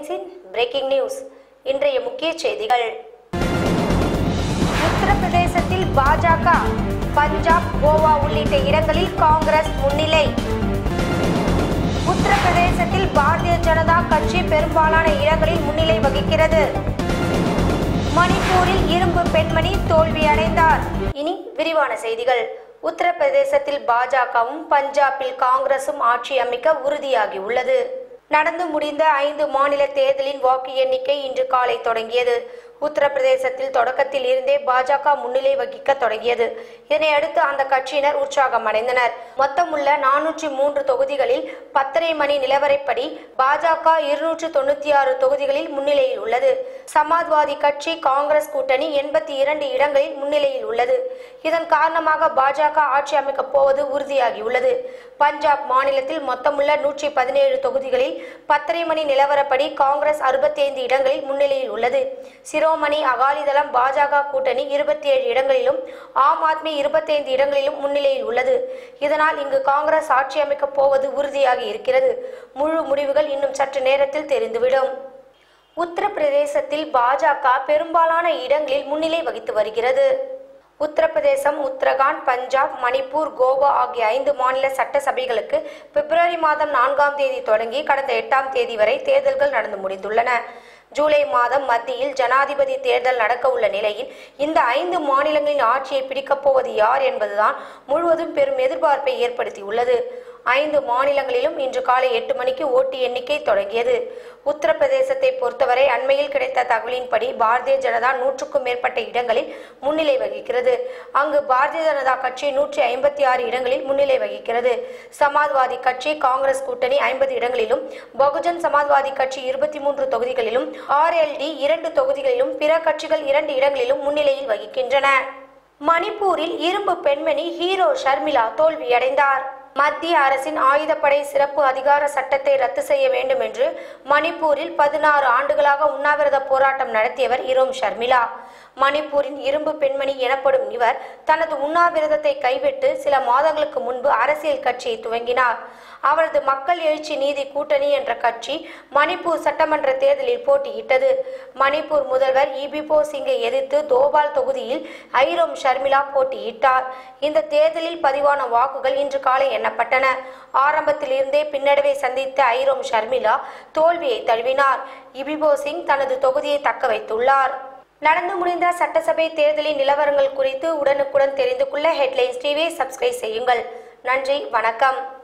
ஹெட்லைன்ஸின் breaking news இன்றைய முக்கிய செய்திகள் உத்தரப்பிரதேசத்தில் பாஜக பஞ்சாப் கோவா உள்ளிட்ட இடங்களில் காங்கிரஸ் முன்னிலை உத்தரப்பிரதேசத்தில் பாரதிய ஜனதா கட்சி பெரும்பாலான இடங்களில் முன்னிலை வகிக்கிறது மணிப்பூரில் இரும்பு பெண்மணி தோல்வி அடைந்தார் இனி விரிவான செய்திகள் உத்தரப்பிரதேசத்தில் பாஜகவும் பஞ்சாபில் காங்கிரசும் ஆட்சி அமைக்க உறுதியாகி உள்ளது நடந்து முடிந்த ஐந்து மாநில தேர்தலின் வாக்கு எண்ணிக்கை இன்று காலை தொடங்கியது உத்தரப்பிரதேசத்தில் தொடக்கத்தில் இருந்தே பாஜக முன்னிலை வகிக்க தொடங்கியது இதனை அடுத்து அந்த கட்சியினர் உற்சாகம் அடைந்தனர் மொத்தமுள்ள நானூற்றி மூன்று தொகுதிகளில் பத்தரை மணி நிலவரைப்படி பாஜக இருநூற்று தொண்ணூத்தி ஆறு தொகுதிகளில் முன்னிலையில் உள்ளது சமாஜ்வாதி கட்சி காங்கிரஸ் கூட்டணி எண்பத்தி இரண்டு இடங்களில் முன்னிலையில் உள்ளது இதன் காரணமாக பாஜக ஆட்சி அமைக்கப் போவது உறுதியாகியுள்ளது பஞ்சாப் மாநிலத்தில் மொத்தமுள்ள நூற்றி பதினேழு தொகுதிகளில் பத்தரை மணி நிலவரப்படி காங்கிரஸ் அறுபத்தி ஐந்து இடங்களில் முன்னிலையில் உள்ளது சிரோமணி அகாலிதளம் பாஜக கூட்டணி இருபத்தி ஏழு இடங்களிலும் ஆம் ஆத்மி இருபத்தைந்து இடங்களிலும் முன்னிலையில் உள்ளது இதனால் இங்கு காங்கிரஸ் ஆட்சி அமைக்கப் போவது உறுதியாகி இருக்கிறது முழு முடிவுகள் இன்னும் சற்று நேரத்தில் தெரிந்துவிடும் உத்தரப்பிரதேசத்தில் பாஜக பெரும்பாலான இடங்களில் முன்னிலை வகித்து வருகிறது உத்தரப்பிரதேசம் உத்தரகாண்ட் பஞ்சாப் மணிப்பூர் கோவா ஆகிய ஐந்து மாநில சட்டசபைகளுக்கு பிப்ரவரி மாதம் நான்காம் தேதி தொடங்கி கடந்த எட்டாம் தேதி வரை தேர்தல்கள் நடந்து முடிந்துள்ளன ஜூலை மாதம் மத்தியில் ஜனாதிபதி தேர்தல் நடக்க உள்ள நிலையில் இந்த ஐந்து மாநிலங்களின் ஆட்சியை பிடிக்கப் போவது யார் என்பதுதான் முழுவதும் பெரும் எதிர்பார்ப்பை ஏற்படுத்தியுள்ளது ஐந்து மாநிலங்களிலும் இன்று காலை எட்டு மணிக்கு ஓட்டு எண்ணிக்கை தொடங்கியது உத்தரப்பிரதேசத்தை பொறுத்தவரை அண்மையில் கிடைத்த தகவலின்படி பாரதிய ஜனதா நூற்றுக்கும் மேற்பட்ட இடங்களில் முன்னிலை வகிக்கிறது அங்கு பாரதிய ஜனதா கட்சி நூற்றி ஐம்பத்தி ஆறு இடங்களில் முன்னிலை வகிக்கிறது சமாஜ்வாதி கட்சி காங்கிரஸ் கூட்டணி ஐம்பது இடங்களிலும் பகுஜன் சமாஜ்வாதி கட்சி இருபத்தி மூன்று தொகுதிகளிலும் ஆர்எல்டி இரண்டு தொகுதிகளிலும் பிற கட்சிகள் இரண்டு இடங்களிலும் முன்னிலையில் வகிக்கின்றன மணிப்பூரில் இரும்பு பெண்மணி ஹீரோ ஷர்மிளா தோல்வியடைந்தார் மத்திய அரசின் ஆயுதப்படை சிறப்பு அதிகார சட்டத்தை ரத்து செய்ய வேண்டும் என்று மணிப்பூரில் பதினாறு ஆண்டுகளாக உண்ணாவிரத போராட்டம் நடத்தியவர் இரோம் ஷர்மிளா மணிப்பூரின் இரும்பு பெண்மணி எனப்படும் இவர் தனது உண்ணாவிரதத்தை கைவிட்டு சில மாதங்களுக்கு முன்பு அரசியல் கட்சியை துவங்கினார் அவரது மக்கள் எழுச்சி நீதி கூட்டணி என்ற கட்சி மணிப்பூர் சட்டமன்ற தேர்தலில் போட்டியிட்டது மணிப்பூர் முதல்வர் இபிபோ சிங்கை எதிர்த்து தோபால் தொகுதியில் ஐரோம் ஷர்மிளா போட்டியிட்டார் இந்த தேர்தலில் பதிவான வாக்குகள் இன்று காலை எண்ணப்பட்டன ஆரம்பத்தில் இருந்தே பின்னடைவை சந்தித்த ஐரோம் ஷர்மிளா தோல்வியை தழுவினார் இபிபோ சிங் தனது தொகுதியை தக்க வைத்துள்ளார் நடந்து முடிந்த சட்டசபை தேர்தலின் நிலவரங்கள் குறித்து உடனுக்குடன் தெரிந்து கொள்ள ஹெட்லைன்ஸ் டிவியை சப்ஸ்கிரைப் செய்யுங்கள் நன்றி வணக்கம்